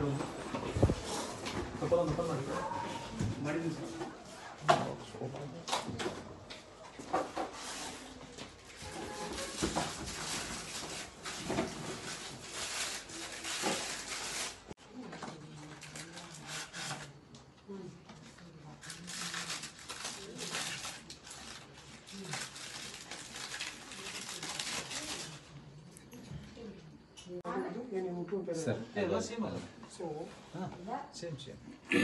ಮಾಡಿರೋದು ಸ್ವಲ್ಪ ಒಂದು ಓಪನ್ ಮಾಡಿ ಮಾಡಿದ್ದೀನಿ ಸರ್ ಸರ್ ಎಲ್ಲ ಸೇಮ್ ಅಲ್ಲ ಸೊ ಹಾಂ ಸೇಮ್ ಸೇಮ್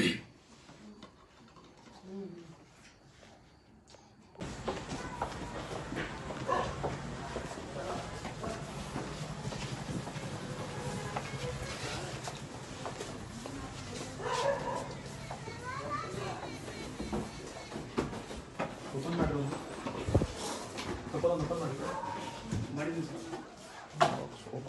ಓಪನ್ ಮಾಡಿರೋದು ಸ್ವಲ್ಪ ಒಂದು ಓಪನ್ ಮಾಡಿ ಮಾಡಿದ್ದೀನಿ ಸರ್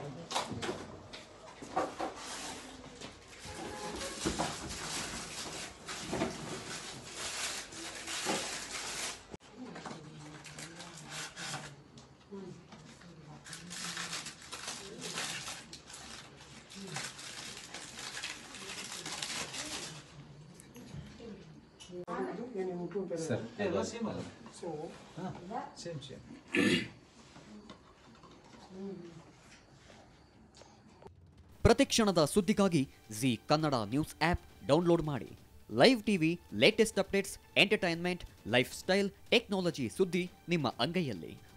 ಸರ್ ಎಲ್ಲ ಸೇಮ್ ಅಲ್ಲ ಸೊ ಹಾಂ ಸೇಮ್ ಸೇಮ್ ಪ್ರತಿಕ್ಷಣದ ಸುದ್ದಿಗಾಗಿ Zee Kannada news app download ಮಾಡಿ live TV latest updates entertainment lifestyle technology ಸುದ್ದಿ ನಿಮ್ಮ ಅಂಗೈಯಲ್ಲಿ